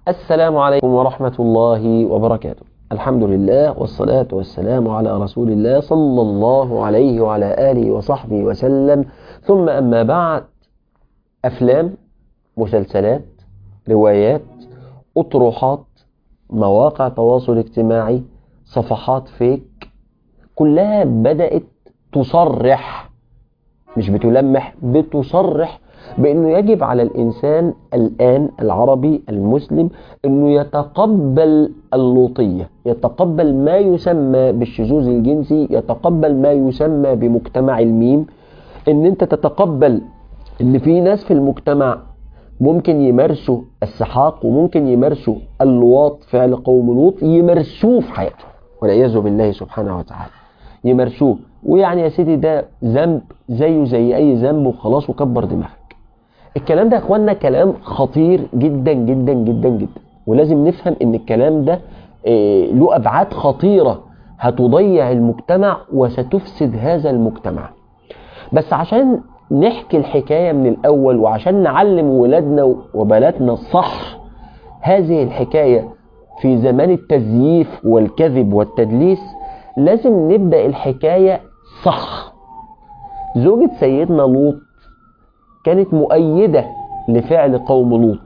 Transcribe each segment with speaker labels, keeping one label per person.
Speaker 1: السلام عليكم ورحمة الله وبركاته الحمد لله والصلاة والسلام على رسول الله صلى الله عليه وعلى آله وصحبه وسلم ثم أما بعد أفلام مسلسلات روايات أطروحات مواقع تواصل اجتماعي صفحات فيك كلها بدأت تصرح مش بتلمح بتصرح بأنه يجب على الإنسان الآن العربي المسلم أنه يتقبل اللوطية يتقبل ما يسمى بالشذوذ الجنسي يتقبل ما يسمى بمجتمع الميم أن أنت تتقبل أن في ناس في المجتمع ممكن يمارسوا السحاق وممكن يمارسوا اللواط فعل قوم لوط يمارسوه في حياتهم والعياذ بالله سبحانه وتعالى يمارسوه ويعني يا سيدي ده ذنب زيه زي اي ذنب وخلاص وكبر دماغك الكلام ده يا اخوانا كلام خطير جدا جدا جدا جدا ولازم نفهم ان الكلام ده إيه له ابعاد خطيره هتضيع المجتمع وستفسد هذا المجتمع بس عشان نحكي الحكايه من الاول وعشان نعلم ولادنا وبناتنا الصح هذه الحكايه في زمان التزييف والكذب والتدليس لازم نبدا الحكايه صح زوجة سيدنا لوط كانت مؤيدة لفعل قوم لوط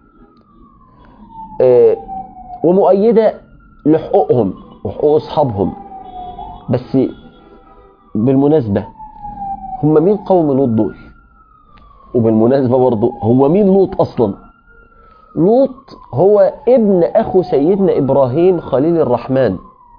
Speaker 1: آه ومؤيدة لحقوقهم وحقوق أصحابهم بس بالمناسبة هم مين قوم لوط دول وبالمناسبة برضو هو مين لوط أصلا لوط هو ابن أخو سيدنا إبراهيم خليل الرحمن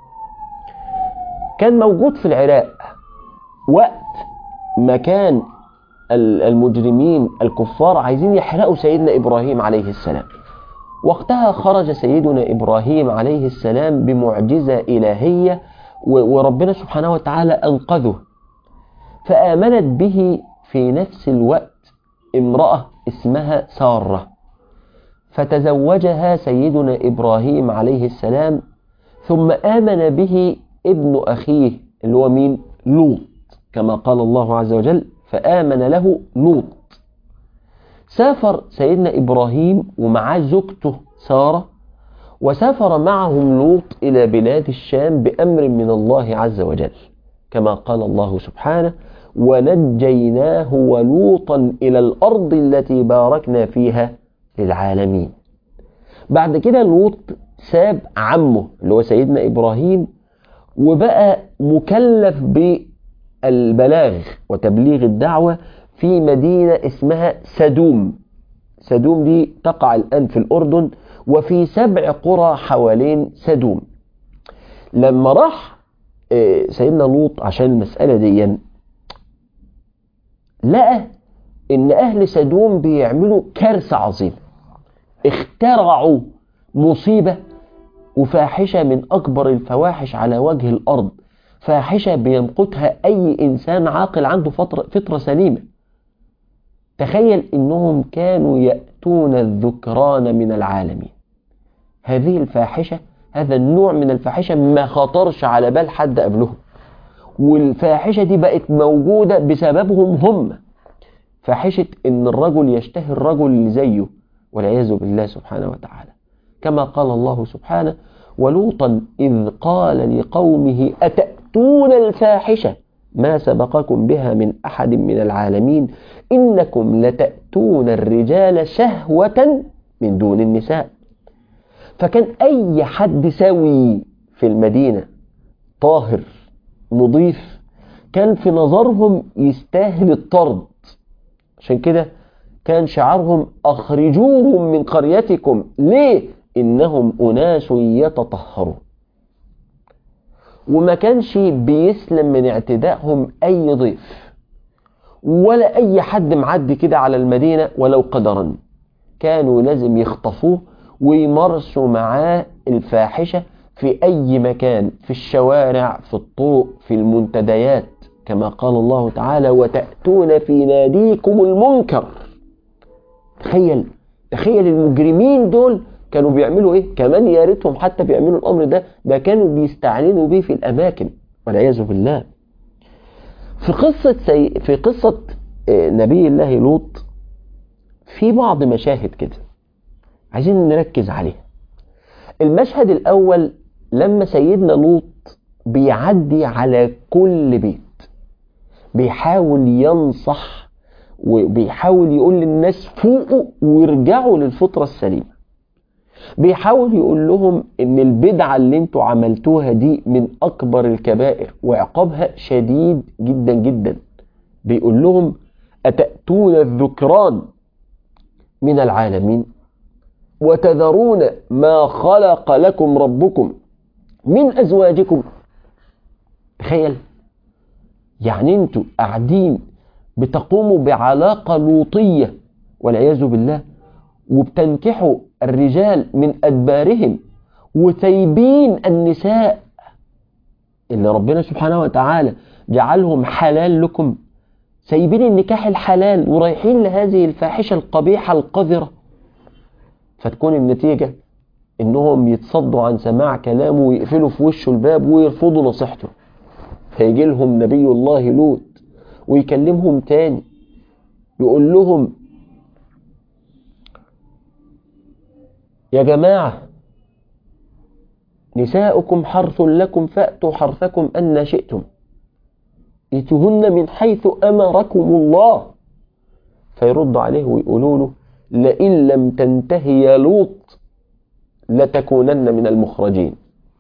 Speaker 1: كان موجود في العراق وقت ما كان المجرمين الكفار عايزين يحرقوا سيدنا إبراهيم عليه السلام وقتها خرج سيدنا إبراهيم عليه السلام بمعجزة إلهية وربنا سبحانه وتعالى أنقذه فآمنت به في نفس الوقت امرأة اسمها سارة فتزوجها سيدنا إبراهيم عليه السلام ثم آمن به ابن أخيه اللي هو مين لوط كما قال الله عز وجل فآمن له لوط سافر سيدنا إبراهيم ومعاه زوجته سارة وسافر معهم لوط إلى بلاد الشام بأمر من الله عز وجل كما قال الله سبحانه ونجيناه ولوطا إلى الأرض التي باركنا فيها للعالمين بعد كده لوط ساب عمه اللي هو سيدنا إبراهيم وبقى مكلف بالبلاغ وتبليغ الدعوة في مدينة اسمها سدوم سدوم دي تقع الآن في الأردن وفي سبع قرى حوالين سدوم لما راح سيدنا لوط عشان المسألة دي لقى ان اهل سدوم بيعملوا كارثة عظيمة اخترعوا مصيبة وفاحشة من اكبر الفواحش على وجه الارض فاحشة بيمقتها اي انسان عاقل عنده فطرة, فطرة سليمة تخيل انهم كانوا يأتون الذكران من العالمين هذه الفاحشة هذا النوع من الفاحشة ما خطرش على بال حد قبلهم والفاحشة دي بقت موجودة بسببهم هم فاحشة ان الرجل يشتهي الرجل اللي زيه والعياذ بالله سبحانه وتعالى كما قال الله سبحانه ولوطا إذ قال لقومه أتأتون الفاحشة ما سبقكم بها من أحد من العالمين إنكم لتأتون الرجال شهوة من دون النساء فكان أي حد سوي في المدينة طاهر نظيف كان في نظرهم يستاهل الطرد عشان كده كان شعارهم أخرجوهم من قريتكم ليه؟ إنهم أناس يتطهرون وما كانش بيسلم من اعتدائهم أي ضيف ولا أي حد معدي كده على المدينة ولو قدرا كانوا لازم يخطفوه ويمارسوا معاه الفاحشة في أي مكان في الشوارع في الطرق في المنتديات كما قال الله تعالى وتأتون في ناديكم المنكر تخيل تخيل المجرمين دول كانوا بيعملوا ايه كمان يا ريتهم حتى بيعملوا الامر ده ده كانوا بيستعلنوا بيه في الاماكن والعياذ بالله في قصة سي... في قصة نبي الله لوط في بعض مشاهد كده عايزين نركز عليها المشهد الأول لما سيدنا لوط بيعدي على كل بيت بيحاول ينصح وبيحاول يقول للناس فوقوا ويرجعوا للفطرة السليمة بيحاول يقول لهم ان البدعة اللي انتوا عملتوها دي من اكبر الكبائر وعقابها شديد جدا جدا بيقول لهم اتأتون الذكران من العالمين وتذرون ما خلق لكم ربكم من ازواجكم تخيل يعني انتوا قاعدين بتقوموا بعلاقة لوطية والعياذ بالله وبتنكحوا الرجال من أدبارهم وسايبين النساء اللي ربنا سبحانه وتعالى جعلهم حلال لكم سايبين النكاح الحلال ورايحين لهذه الفاحشة القبيحة القذرة فتكون النتيجة انهم يتصدوا عن سماع كلامه ويقفلوا في وشه الباب ويرفضوا نصيحته فيجي لهم نبي الله لوط ويكلمهم تاني يقول لهم يا جماعة نساؤكم حرث لكم فأتوا حرثكم أن شئتم ائتوهن من حيث أمركم الله فيرد عليه ويقولوا له لئن لم تنتهي يا لوط لتكونن من المخرجين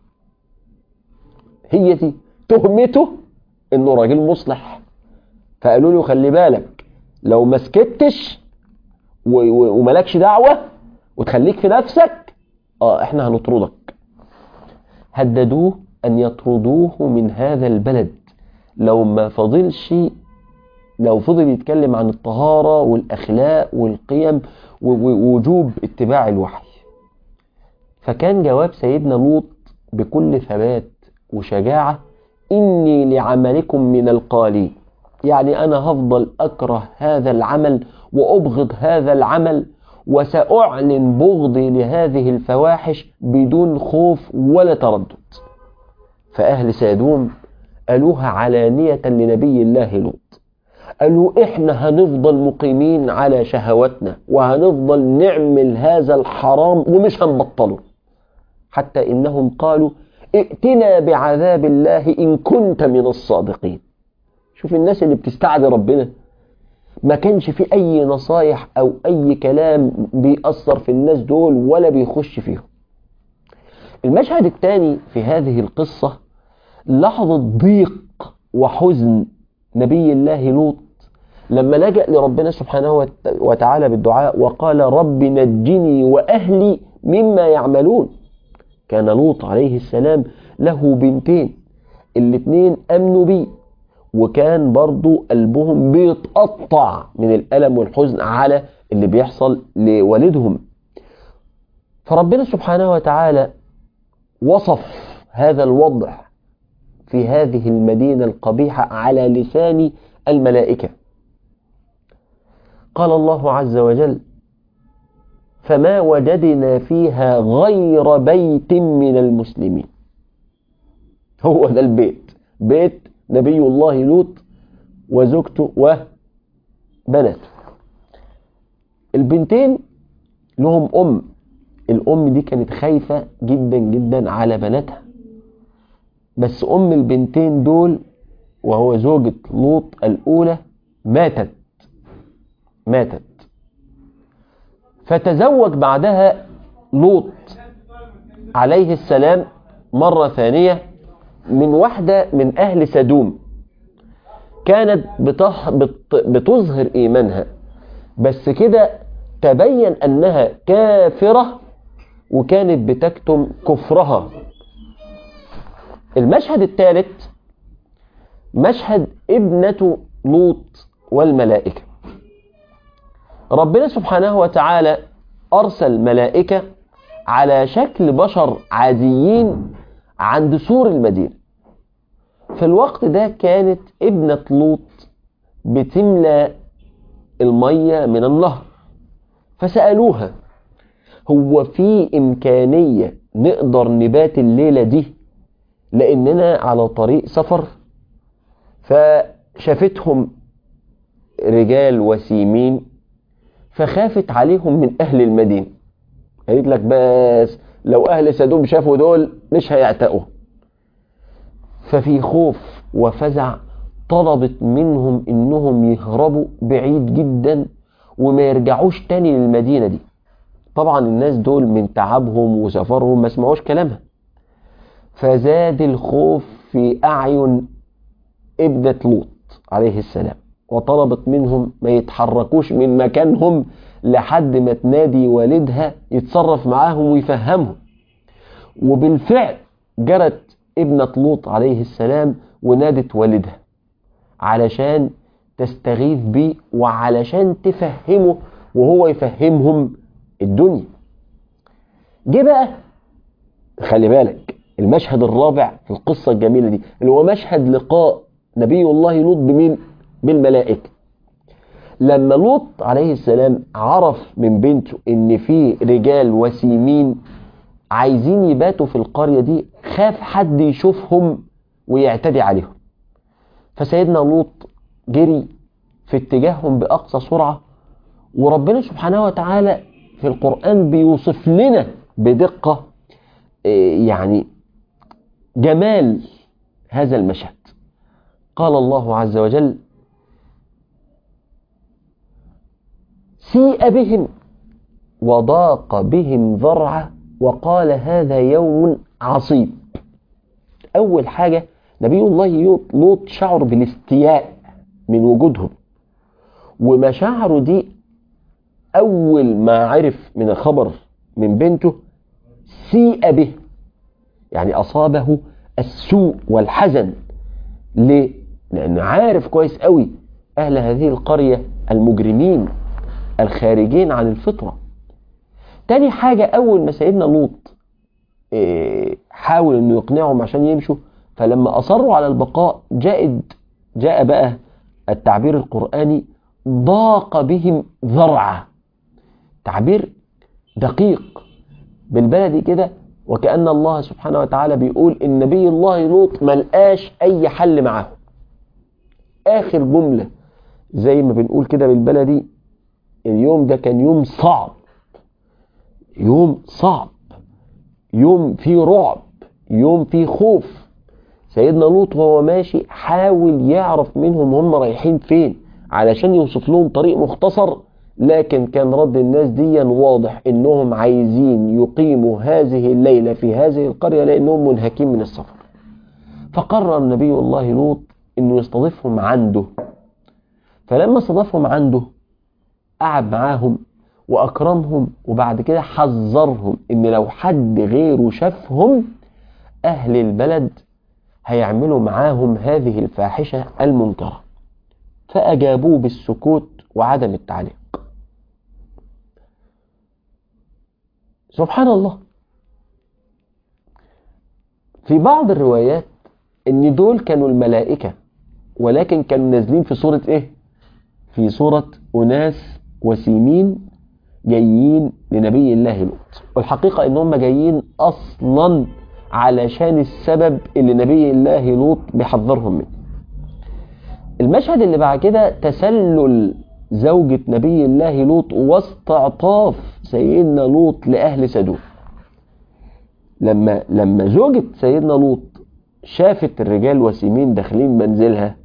Speaker 1: هي دي تهمته انه راجل مصلح فقالوا له خلي بالك لو ما سكتش وملكش دعوه وتخليك في نفسك اه احنا هنطردك هددوه ان يطردوه من هذا البلد لو ما فضلش لو فضل يتكلم عن الطهارة والأخلاق والقيم ووجوب اتباع الوحي فكان جواب سيدنا لوط بكل ثبات وشجاعة إني لعملكم من القالين يعني أنا هفضل أكره هذا العمل وأبغض هذا العمل وسأعلن بغضي لهذه الفواحش بدون خوف ولا تردد فأهل سادوم قالوها علانية لنبي الله لوط قالوا إحنا هنفضل مقيمين على شهواتنا وهنفضل نعمل هذا الحرام ومش هنبطله حتى إنهم قالوا ائتنا بعذاب الله إن كنت من الصادقين شوف الناس اللي بتستعدي ربنا ما كانش في أي نصايح أو أي كلام بيأثر في الناس دول ولا بيخش فيهم المشهد الثاني في هذه القصة لحظة ضيق وحزن نبي الله لوط لما لجأ لربنا سبحانه وتعالى بالدعاء وقال رب نجني وأهلي مما يعملون كان لوط عليه السلام له بنتين الاتنين أمنوا بيه وكان برضو قلبهم بيتقطع من الألم والحزن على اللي بيحصل لوالدهم فربنا سبحانه وتعالى وصف هذا الوضع في هذه المدينة القبيحة على لسان الملائكة قال الله عز وجل فما وجدنا فيها غير بيت من المسلمين هو ده البيت بيت نبي الله لوط وزوجته وبناته البنتين لهم أم الأم دي كانت خايفة جدا جدا على بناتها بس أم البنتين دول وهو زوجة لوط الأولى ماتت ماتت فتزوج بعدها لوط عليه السلام مرة ثانية من واحدة من أهل سدوم كانت بته... بت... بتظهر إيمانها بس كده تبين أنها كافرة وكانت بتكتم كفرها المشهد الثالث مشهد ابنة لوط والملائكة ربنا سبحانه وتعالى أرسل ملائكة على شكل بشر عاديين عند سور المدينة في الوقت ده كانت ابنة لوط بتملى المية من النهر فسألوها هو في إمكانية نقدر نبات الليلة دي لأننا على طريق سفر فشافتهم رجال وسيمين فخافت عليهم من أهل المدينة قالت لك بس لو أهل سدوم شافوا دول مش هيعتقوا ففي خوف وفزع طلبت منهم انهم يهربوا بعيد جدا وما يرجعوش تاني للمدينة دي طبعا الناس دول من تعبهم وسفرهم ما سمعوش كلامها فزاد الخوف في أعين ابنة لوط عليه السلام وطلبت منهم ما يتحركوش من مكانهم لحد ما تنادي والدها يتصرف معاهم ويفهمهم وبالفعل جرت ابنة لوط عليه السلام ونادت والدها علشان تستغيث بيه وعلشان تفهمه وهو يفهمهم الدنيا جه بقى خلي بالك المشهد الرابع في القصة الجميلة دي اللي هو مشهد لقاء نبي الله لوط بمين بالملائكة لما لوط عليه السلام عرف من بنته ان في رجال وسيمين عايزين يباتوا في القرية دي خاف حد يشوفهم ويعتدي عليهم فسيدنا لوط جري في اتجاههم بأقصى سرعة وربنا سبحانه وتعالى في القرآن بيوصف لنا بدقة يعني جمال هذا المشهد قال الله عز وجل سيء بهم وضاق بهم ذرعا وقال هذا يوم عصيب أول حاجة نبي الله لوط شعر بالاستياء من وجودهم ومشاعره دي أول ما عرف من الخبر من بنته سيء به يعني أصابه السوء والحزن ليه؟ لأنه عارف كويس قوي أهل هذه القرية المجرمين الخارجين عن الفطرة تاني حاجة أول ما سيدنا لوط حاول أنه يقنعهم عشان يمشوا فلما أصروا على البقاء جاء جاء بقى التعبير القرآني ضاق بهم ذرعا تعبير دقيق بالبلدي كده وكأن الله سبحانه وتعالى بيقول إن نبي الله لوط ملقاش أي حل معاه آخر جملة زي ما بنقول كده بالبلدي اليوم ده كان يوم صعب يوم صعب يوم فيه رعب يوم فيه خوف سيدنا لوط وهو ماشي حاول يعرف منهم هم رايحين فين علشان يوصف لهم طريق مختصر لكن كان رد الناس دي واضح انهم عايزين يقيموا هذه الليلة في هذه القرية لانهم منهكين من السفر فقرر نبي الله لوط انه يستضيفهم عنده فلما استضافهم عنده قعد معاهم واكرمهم وبعد كده حذرهم ان لو حد غيره شافهم اهل البلد هيعملوا معاهم هذه الفاحشة المنكرة فأجابوه بالسكوت وعدم التعليق سبحان الله في بعض الروايات ان دول كانوا الملائكة ولكن كانوا نازلين في صورة ايه في صورة اناس وسيمين جايين لنبي الله لوط والحقيقة ان هم جايين اصلا علشان السبب اللي نبي الله لوط بيحذرهم منه المشهد اللي بعد كده تسلل زوجة نبي الله لوط واستعطاف سيدنا لوط لأهل سدوم لما لما زوجة سيدنا لوط شافت الرجال وسيمين داخلين منزلها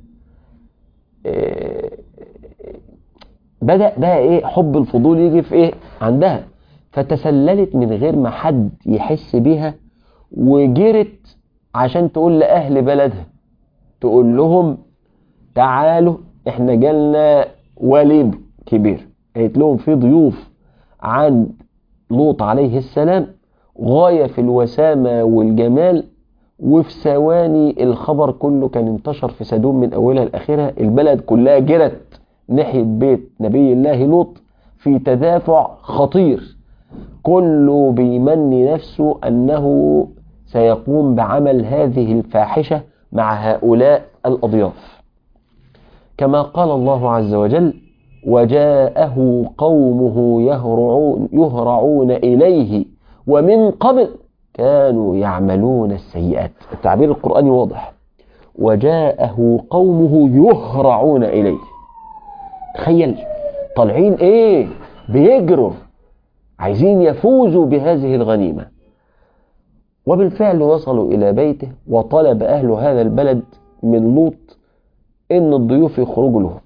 Speaker 1: بدأ بقى ايه حب الفضول يجي في ايه عندها فتسللت من غير ما حد يحس بيها وجرت عشان تقول لأهل بلدها تقول لهم تعالوا احنا جالنا وليد كبير قالت لهم في ضيوف عند لوط عليه السلام غاية في الوسامة والجمال وفي ثواني الخبر كله كان انتشر في سدوم من أولها لآخرها البلد كلها جرت ناحية بيت نبي الله لوط في تدافع خطير كله بيمني نفسه أنه سيقوم بعمل هذه الفاحشة مع هؤلاء الأضياف كما قال الله عز وجل وجاءه قومه يهرعون, يهرعون إليه ومن قبل كانوا يعملون السيئات التعبير القرآني واضح وجاءه قومه يهرعون إليه تخيل طالعين ايه بيجروا عايزين يفوزوا بهذه الغنيمة وبالفعل وصلوا إلى بيته وطلب أهل هذا البلد من لوط إن الضيوف يخرجوا لهم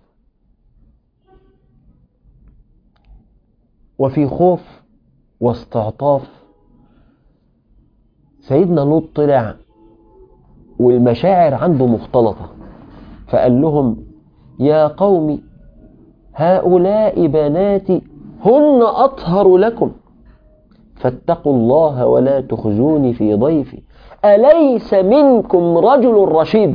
Speaker 1: وفي خوف واستعطاف سيدنا لوط طلع والمشاعر عنده مختلطة فقال لهم يا قوم هؤلاء بناتي هن أطهر لكم فاتقوا الله ولا تخزوني في ضيفي أليس منكم رجل رشيد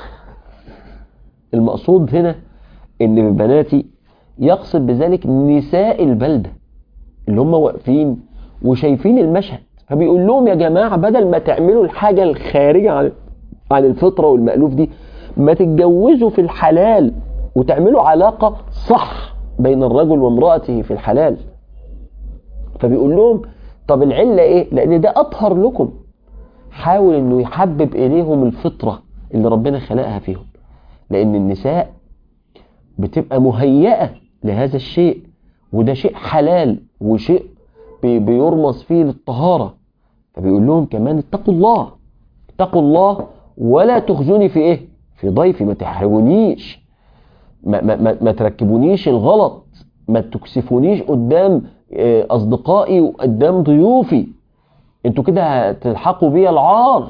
Speaker 1: المقصود هنا ان ببناتي يقصد بذلك نساء البلدة اللي هم واقفين وشايفين المشهد فبيقول لهم يا جماعة بدل ما تعملوا الحاجة الخارجة عن عن الفطرة والمألوف دي ما تتجوزوا في الحلال وتعملوا علاقة صح بين الرجل وامرأته في الحلال فبيقول لهم طب العلة ايه لان ده اطهر لكم حاول انه يحبب اليهم الفطرة اللي ربنا خلقها فيهم لان النساء بتبقى مهيئة لهذا الشيء وده شيء حلال وشيء بي- بيرمز فيه للطهارة فبيقول لهم كمان اتقوا الله اتقوا الله ولا تخزوني في ايه في ضيفي ما تحرجونيش ما, ما, ما, ما تركبونيش الغلط ما تكسفونيش قدام آه، اصدقائي وقدام ضيوفي انتوا كده هتلحقوا بيا العار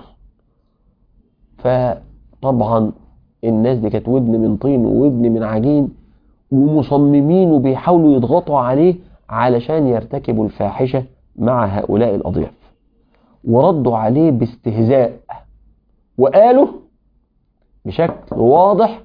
Speaker 1: فطبعا الناس دي كانت ودن من طين وودن من عجين ومصممين وبيحاولوا يضغطوا عليه علشان يرتكبوا الفاحشة مع هؤلاء الأضياف وردوا عليه باستهزاء وقالوا بشكل واضح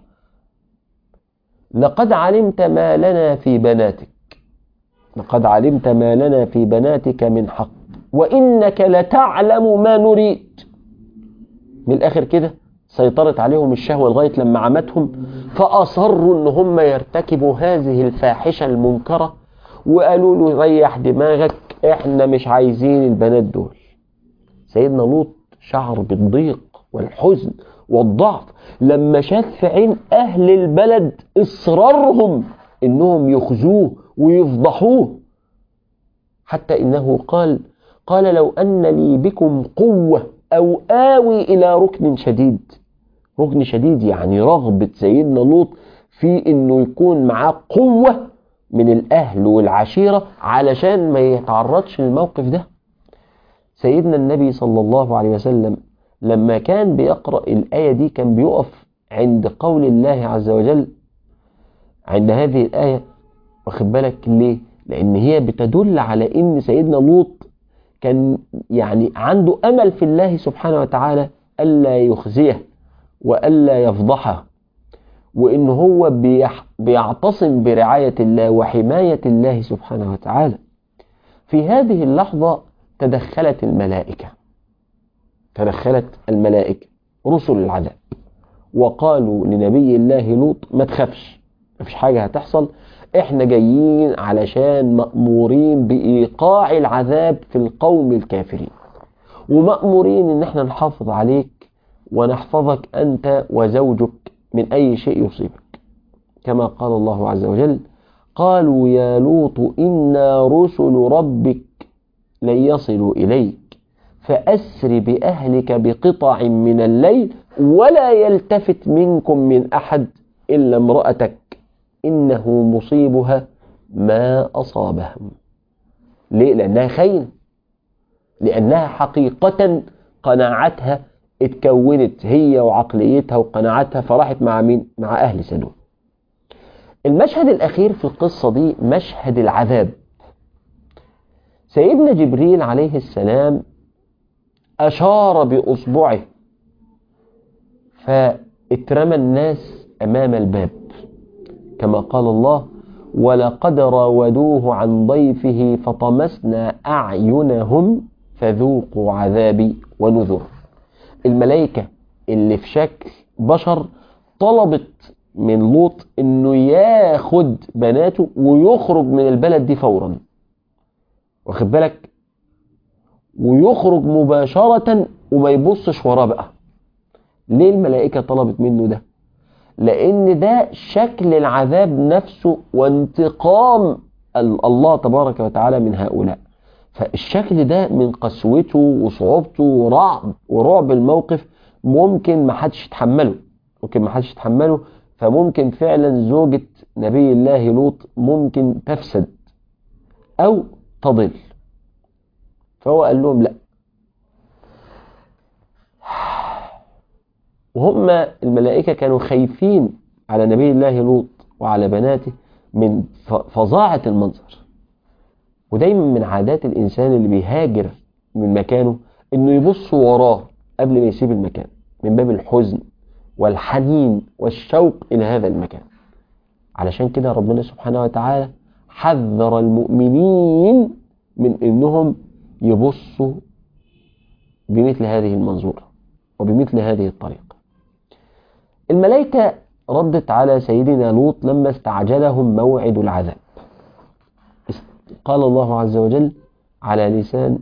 Speaker 1: لقد علمت ما لنا في بناتك لقد علمت ما لنا في بناتك من حق وإنك لتعلم ما نريد من الآخر كده سيطرت عليهم الشهوة لغاية لما عمتهم فأصروا إن هم يرتكبوا هذه الفاحشة المنكرة وقالوا له ريح دماغك احنا مش عايزين البنات دول سيدنا لوط شعر بالضيق والحزن والضعف لما شاف في عين أهل البلد إصرارهم إنهم يخزوه ويفضحوه حتى إنه قال قال لو أن لي بكم قوة أو آوي إلى ركن شديد ركن شديد يعني رغبة سيدنا لوط في إنه يكون معاه قوة من الأهل والعشيرة علشان ما يتعرضش للموقف ده سيدنا النبي صلى الله عليه وسلم لما كان بيقرأ الآية دي كان بيقف عند قول الله عز وجل عند هذه الآية واخد بالك ليه؟ لأن هي بتدل على إن سيدنا لوط كان يعني عنده أمل في الله سبحانه وتعالى ألا يخزيه وألا يفضحه وإن هو بيح بيعتصم برعاية الله وحماية الله سبحانه وتعالى في هذه اللحظة تدخلت الملائكة تدخلت الملائكة رسل العذاب وقالوا لنبي الله لوط ما تخافش مفيش حاجة هتحصل احنا جايين علشان مأمورين بإيقاع العذاب في القوم الكافرين ومأمورين ان احنا نحافظ عليك ونحفظك انت وزوجك من اي شيء يصيبك كما قال الله عز وجل قالوا يا لوط إنا رسل ربك لن يصلوا إليك فأسر بأهلك بقطع من الليل ولا يلتفت منكم من أحد إلا امرأتك إنه مصيبها ما أصابهم ليه؟ لأنها خاينة لأنها حقيقة قناعتها اتكونت هي وعقليتها وقناعتها فراحت مع مين؟ مع أهل سدوم المشهد الأخير في القصة دي مشهد العذاب سيدنا جبريل عليه السلام أشار بأصبعه فاترمى الناس أمام الباب كما قال الله ولقد راودوه عن ضيفه فطمسنا أعينهم فذوقوا عذابي ونذر الملائكة اللي في شكل بشر طلبت من لوط انه ياخد بناته ويخرج من البلد دي فورا واخد بالك ويخرج مباشرة وما يبصش وراه بقى ليه الملائكة طلبت منه ده لان ده شكل العذاب نفسه وانتقام الله تبارك وتعالى من هؤلاء فالشكل ده من قسوته وصعوبته ورعب ورعب الموقف ممكن ما حدش يتحمله ممكن ما حدش يتحمله فممكن فعلا زوجة نبي الله لوط ممكن تفسد أو تضل فهو قال لهم لا وهم الملائكة كانوا خايفين على نبي الله لوط وعلى بناته من فظاعة المنظر ودايما من عادات الإنسان اللي بيهاجر من مكانه إنه يبص وراه قبل ما يسيب المكان من باب الحزن والحنين والشوق إلى هذا المكان علشان كده ربنا سبحانه وتعالى حذر المؤمنين من إنهم يبصوا بمثل هذه المنظورة وبمثل هذه الطريقة الملائكة ردت على سيدنا لوط لما استعجلهم موعد العذاب قال الله عز وجل على لسان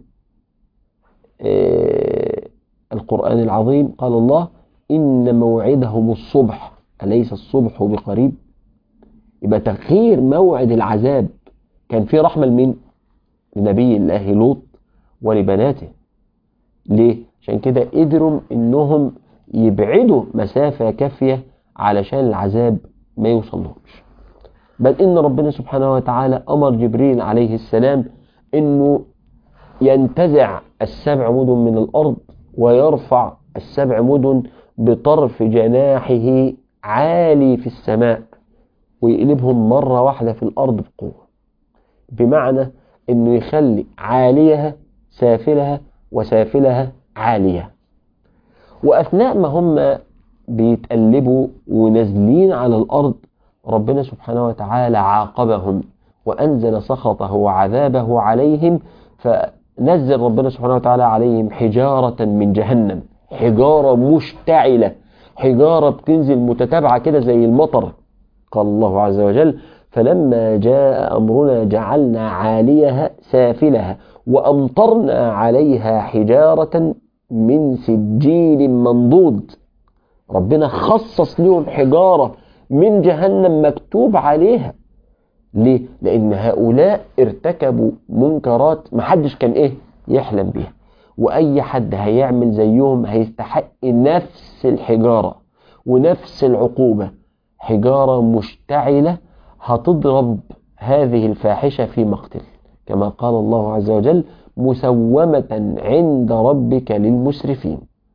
Speaker 1: القرآن العظيم قال الله إن موعدهم الصبح أليس الصبح بقريب يبقى تأخير موعد العذاب كان فيه رحمة لمين لنبي الله لوط ولبناته ليه عشان كده قدروا انهم يبعدوا مسافة كافية علشان العذاب ما يوصلهمش بل ان ربنا سبحانه وتعالى امر جبريل عليه السلام انه ينتزع السبع مدن من الارض ويرفع السبع مدن بطرف جناحه عالي في السماء ويقلبهم مرة واحدة في الارض بقوة بمعنى انه يخلي عاليها سافلها وسافلها عالية وأثناء ما هم بيتقلبوا ونازلين على الأرض ربنا سبحانه وتعالى عاقبهم وأنزل سخطه وعذابه عليهم فنزل ربنا سبحانه وتعالى عليهم حجارة من جهنم حجارة مشتعلة حجارة بتنزل متتابعة كده زي المطر قال الله عز وجل فلما جاء أمرنا جعلنا عاليها سافلها وأمطرنا عليها حجارة من سجيل منضود ربنا خصص لهم حجارة من جهنم مكتوب عليها ليه؟ لأن هؤلاء ارتكبوا منكرات محدش كان إيه؟ يحلم بيها وأي حد هيعمل زيهم هيستحق نفس الحجارة ونفس العقوبة حجارة مشتعلة هتضرب هذه الفاحشة في مقتل كما قال الله عز وجل مسومة عند ربك للمسرفين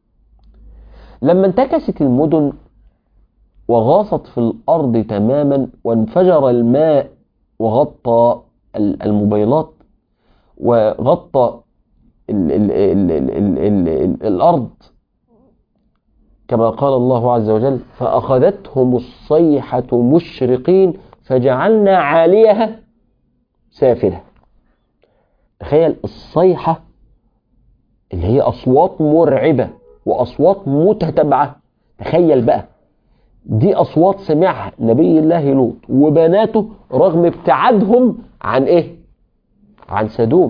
Speaker 1: لما انتكست المدن وغاصت في الأرض تماما وانفجر الماء وغطى الموبايلات وغطى ال ال ال ال ال ال ال الأرض كما قال الله عز وجل فأخذتهم الصيحة مشرقين فجعلنا عاليها سافلة تخيل الصيحة اللي هي أصوات مرعبة وأصوات متتبعة تخيل بقى دي أصوات سمعها نبي الله لوط وبناته رغم ابتعادهم عن إيه؟ عن سدوم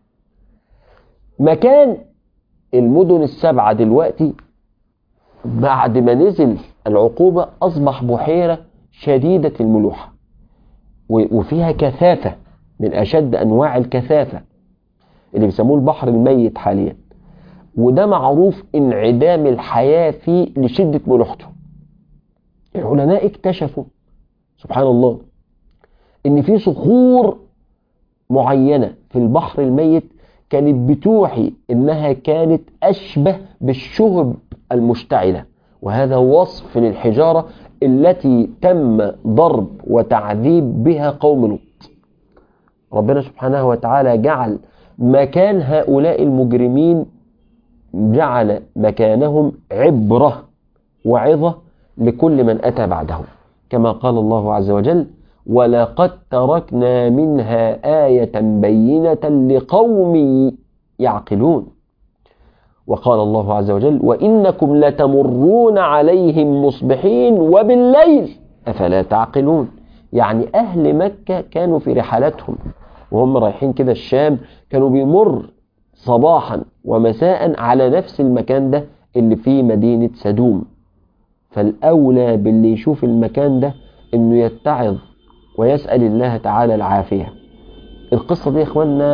Speaker 1: مكان المدن السبعة دلوقتي بعد ما نزل العقوبة أصبح بحيرة شديدة الملوحة وفيها كثافة من أشد أنواع الكثافة اللي بيسموه البحر الميت حاليا وده معروف انعدام الحياة فيه لشدة ملوحته العلماء اكتشفوا سبحان الله ان في صخور معينة في البحر الميت كانت بتوحي انها كانت اشبه بالشهب المشتعلة وهذا وصف للحجارة التي تم ضرب وتعذيب بها قوم لوط ربنا سبحانه وتعالى جعل مكان هؤلاء المجرمين جعل مكانهم عبرة وعظة لكل من أتى بعدهم كما قال الله عز وجل ولقد تركنا منها آية بينة لقوم يعقلون وقال الله عز وجل وإنكم لتمرون عليهم مصبحين وبالليل أفلا تعقلون يعني أهل مكة كانوا في رحلاتهم وهم رايحين كده الشام كانوا بيمر صباحا ومساء على نفس المكان ده اللي فيه مدينة سدوم فالأولى باللي يشوف المكان ده إنه يتعظ ويسأل الله تعالى العافية القصة دي يا إخواننا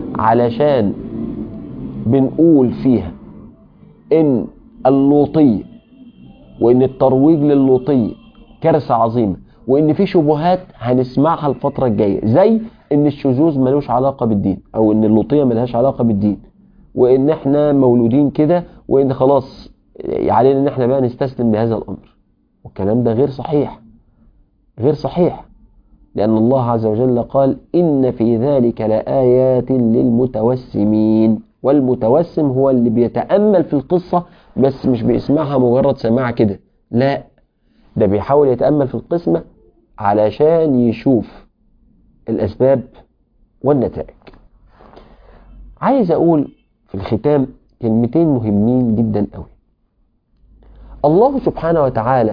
Speaker 1: علشان بنقول فيها ان اللوطية وان الترويج للوطية كارثة عظيمة وان في شبهات هنسمعها الفترة الجاية زي ان الشذوذ ملوش علاقة بالدين او ان اللوطية ملهاش علاقة بالدين وان احنا مولودين كده وان خلاص علينا ان احنا بقى نستسلم لهذا الامر والكلام ده غير صحيح غير صحيح لأن الله عز وجل قال إن في ذلك لآيات للمتوسمين والمتوسم هو اللي بيتأمل في القصة بس مش بيسمعها مجرد سماع كده لا ده بيحاول يتأمل في القسمة علشان يشوف الأسباب والنتائج عايز أقول في الختام كلمتين مهمين جدا قوي الله سبحانه وتعالى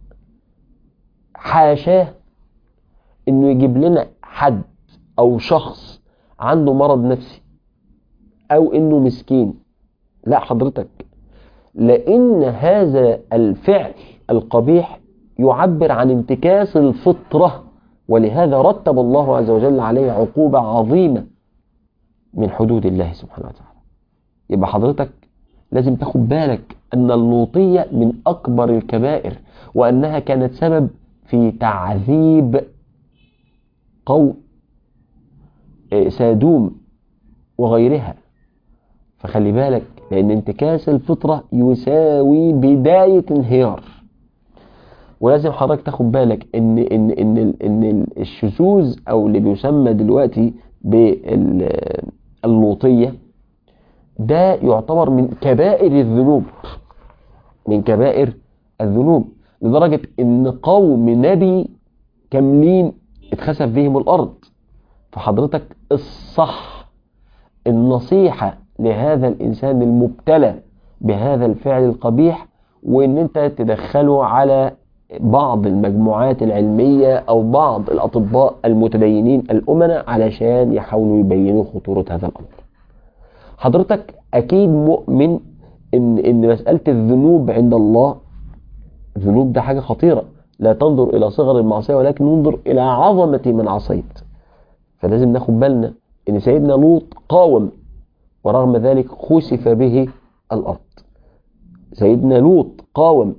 Speaker 1: حاشاه انه يجيب لنا حد او شخص عنده مرض نفسي او انه مسكين لا حضرتك لان هذا الفعل القبيح يعبر عن انتكاس الفطرة ولهذا رتب الله عز وجل عليه عقوبة عظيمة من حدود الله سبحانه وتعالى يبقى حضرتك لازم تاخد بالك ان اللوطية من اكبر الكبائر وانها كانت سبب في تعذيب قوم سادوم وغيرها فخلي بالك لأن انتكاس الفطرة يساوي بداية انهيار ولازم حضرتك تاخد بالك ان ان ان ان الشذوذ او اللي بيسمى دلوقتي باللوطيه ده يعتبر من كبائر الذنوب من كبائر الذنوب لدرجه ان قوم نبي كاملين اتخسف بهم الأرض فحضرتك الصح النصيحة لهذا الإنسان المبتلى بهذا الفعل القبيح وإن أنت تدخله على بعض المجموعات العلمية أو بعض الأطباء المتدينين الأمنة علشان يحاولوا يبينوا خطورة هذا الأمر حضرتك أكيد مؤمن إن, إن مسألة الذنوب عند الله الذنوب ده حاجة خطيرة لا تنظر إلى صغر المعصية ولكن انظر إلى عظمة من عصيت فلازم ناخد بالنا إن سيدنا لوط قاوم ورغم ذلك خسف به الأرض سيدنا لوط قاوم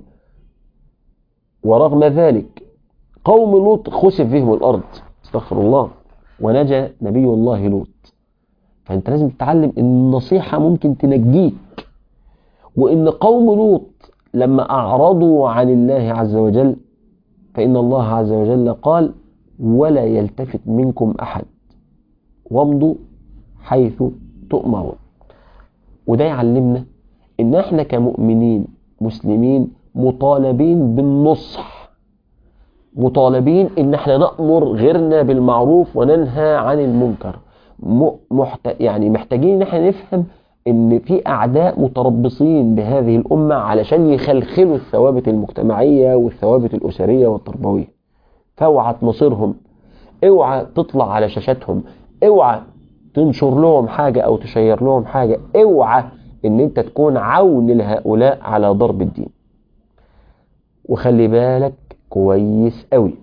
Speaker 1: ورغم ذلك قوم لوط خسف بهم الأرض استغفر الله ونجا نبي الله لوط فأنت لازم تتعلم إن النصيحة ممكن تنجيك وإن قوم لوط لما أعرضوا عن الله عز وجل فإن الله عز وجل قال ولا يلتفت منكم أحد وامضوا حيث تؤمرون وده يعلمنا إن احنا كمؤمنين مسلمين مطالبين بالنصح مطالبين إن احنا نأمر غيرنا بالمعروف وننهى عن المنكر محت... يعني محتاجين إن احنا نفهم ان في اعداء متربصين بهذه الامه علشان يخلخلوا الثوابت المجتمعيه والثوابت الاسريه والتربويه فاوعى تنصرهم اوعى تطلع على شاشاتهم اوعى تنشر لهم حاجه او تشير لهم حاجه اوعى ان انت تكون عون لهؤلاء على ضرب الدين وخلي بالك كويس قوي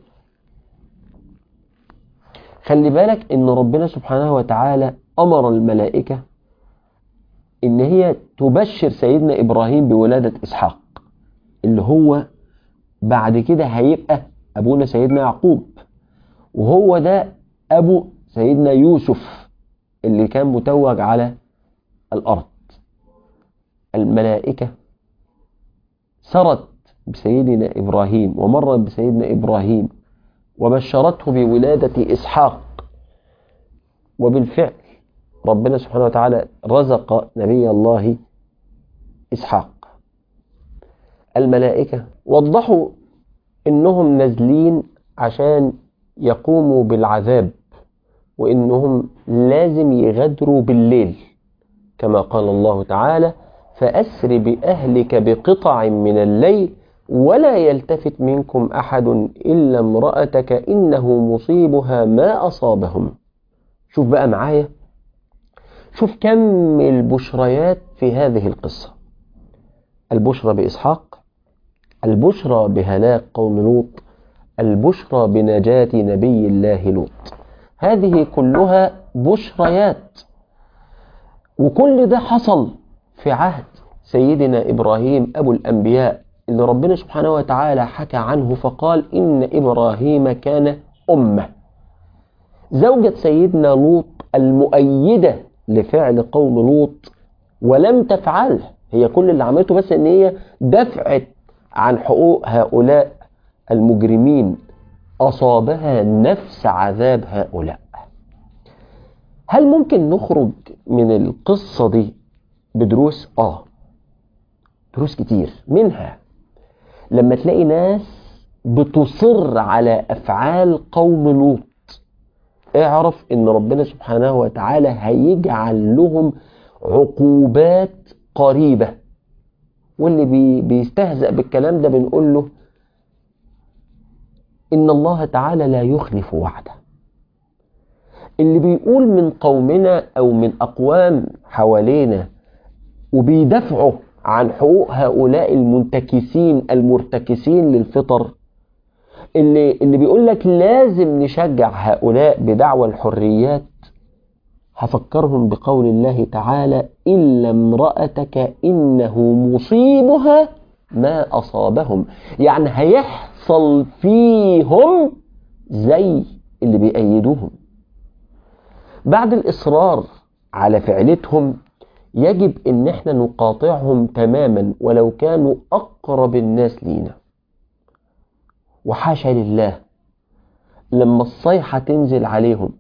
Speaker 1: خلي بالك ان ربنا سبحانه وتعالى امر الملائكه ان هي تبشر سيدنا ابراهيم بولادة اسحاق اللي هو بعد كده هيبقى ابونا سيدنا يعقوب وهو ده ابو سيدنا يوسف اللي كان متوج على الارض الملائكة سرت بسيدنا ابراهيم ومرت بسيدنا ابراهيم وبشرته بولادة اسحاق وبالفعل ربنا سبحانه وتعالى رزق نبي الله إسحاق الملائكة وضحوا إنهم نازلين عشان يقوموا بالعذاب وإنهم لازم يغادروا بالليل كما قال الله تعالى فأسر بأهلك بقطع من الليل ولا يلتفت منكم أحد إلا امرأتك إنه مصيبها ما أصابهم شوف بقى معايا شوف كم البشريات في هذه القصة البشرى بإسحاق البشرى بهلاك قوم لوط البشرى بنجاة نبي الله لوط هذه كلها بشريات وكل ده حصل في عهد سيدنا إبراهيم أبو الأنبياء اللي ربنا سبحانه وتعالى حكى عنه فقال إن إبراهيم كان أمة زوجة سيدنا لوط المؤيدة لفعل قوم لوط ولم تفعله هي كل اللي عملته بس ان هي دفعت عن حقوق هؤلاء المجرمين أصابها نفس عذاب هؤلاء هل ممكن نخرج من القصة دي بدروس؟ آه دروس كتير منها لما تلاقي ناس بتصر على أفعال قوم لوط اعرف ان ربنا سبحانه وتعالى هيجعل لهم عقوبات قريبة واللي بي بيستهزأ بالكلام ده بنقول له إن الله تعالى لا يخلف وعده اللي بيقول من قومنا أو من أقوام حوالينا وبيدافعوا عن حقوق هؤلاء المنتكسين المرتكسين للفطر اللي, اللي بيقول لك لازم نشجع هؤلاء بدعوى الحريات هفكرهم بقول الله تعالى إلا امرأتك إنه مصيبها ما أصابهم يعني هيحصل فيهم زي اللي بيأيدوهم بعد الإصرار على فعلتهم يجب ان احنا نقاطعهم تماما ولو كانوا اقرب الناس لينا وحاشا لله لما الصيحة تنزل عليهم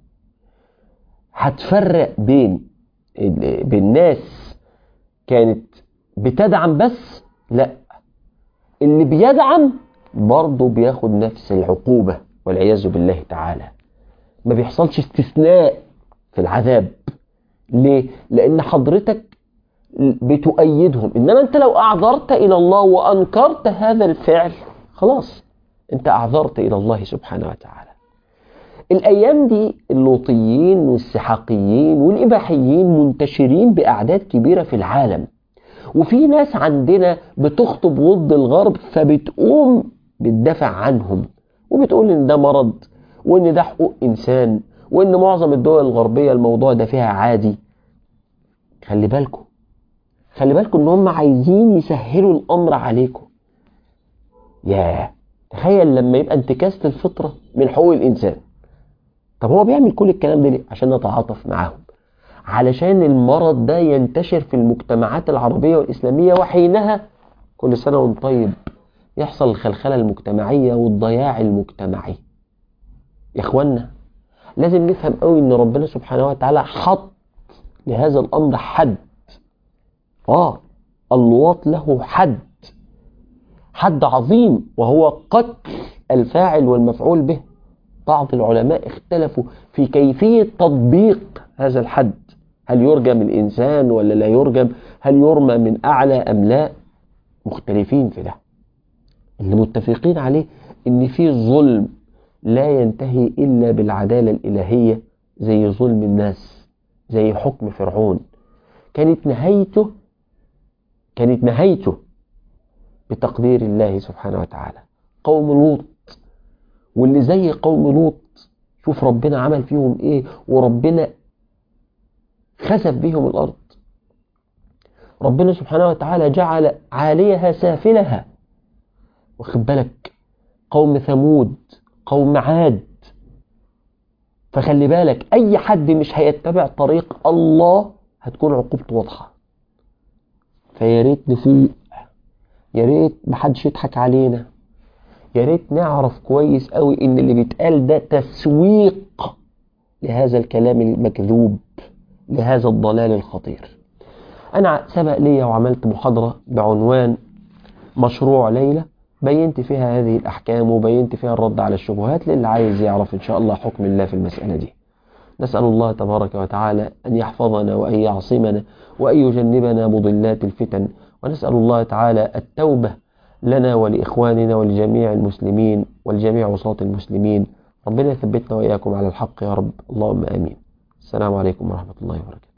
Speaker 1: هتفرق بين بين ناس كانت بتدعم بس لا اللي بيدعم برضه بياخد نفس العقوبة والعياذ بالله تعالى ما بيحصلش استثناء في العذاب ليه؟ لأن حضرتك بتؤيدهم إنما أنت لو أعذرت إلى الله وأنكرت هذا الفعل خلاص أنت أعذرت إلى الله سبحانه وتعالى الأيام دي اللوطيين والسحاقيين والإباحيين منتشرين بأعداد كبيرة في العالم وفي ناس عندنا بتخطب ضد الغرب فبتقوم بتدافع عنهم وبتقول إن ده مرض وإن ده حقوق إنسان وإن معظم الدول الغربية الموضوع ده فيها عادي خلي بالكم خلي بالكم إن هم عايزين يسهلوا الأمر عليكم ياه تخيل لما يبقى انتكاسة الفطرة من حقوق الإنسان طب هو بيعمل كل الكلام ده ليه؟ عشان نتعاطف معاهم علشان المرض ده ينتشر في المجتمعات العربية والإسلامية وحينها كل سنة وانت طيب يحصل الخلخلة المجتمعية والضياع المجتمعي يا اخوانا لازم نفهم قوي ان ربنا سبحانه وتعالى حط لهذا الامر حد اه اللواط له حد حد عظيم وهو قتل الفاعل والمفعول به بعض العلماء اختلفوا في كيفية تطبيق هذا الحد هل يرجم الإنسان ولا لا يرجم هل يرمى من أعلى أم لا مختلفين في ده اللي متفقين عليه ان في ظلم لا ينتهي إلا بالعدالة الإلهية زي ظلم الناس زي حكم فرعون كانت نهايته كانت نهايته بتقدير الله سبحانه وتعالى قوم لوط واللي زي قوم لوط شوف ربنا عمل فيهم ايه وربنا خسف بهم الارض ربنا سبحانه وتعالى جعل عاليها سافلها واخد بالك قوم ثمود قوم عاد فخلي بالك اي حد مش هيتبع طريق الله هتكون عقوبته واضحه فيا ريت نفوق يا ريت محدش يضحك علينا يا ريت نعرف كويس قوي ان اللي بيتقال ده تسويق لهذا الكلام المكذوب لهذا الضلال الخطير انا سبق ليا وعملت محاضرة بعنوان مشروع ليلى بينت فيها هذه الاحكام وبينت فيها الرد على الشبهات للي عايز يعرف ان شاء الله حكم الله في المسألة دي نسأل الله تبارك وتعالى أن يحفظنا وأن يعصمنا وأن يجنبنا مضلات الفتن ونسأل الله تعالى التوبة لنا ولإخواننا ولجميع المسلمين ولجميع وصاة المسلمين ربنا يثبتنا وإياكم على الحق يا رب اللهم آمين السلام عليكم ورحمة الله وبركاته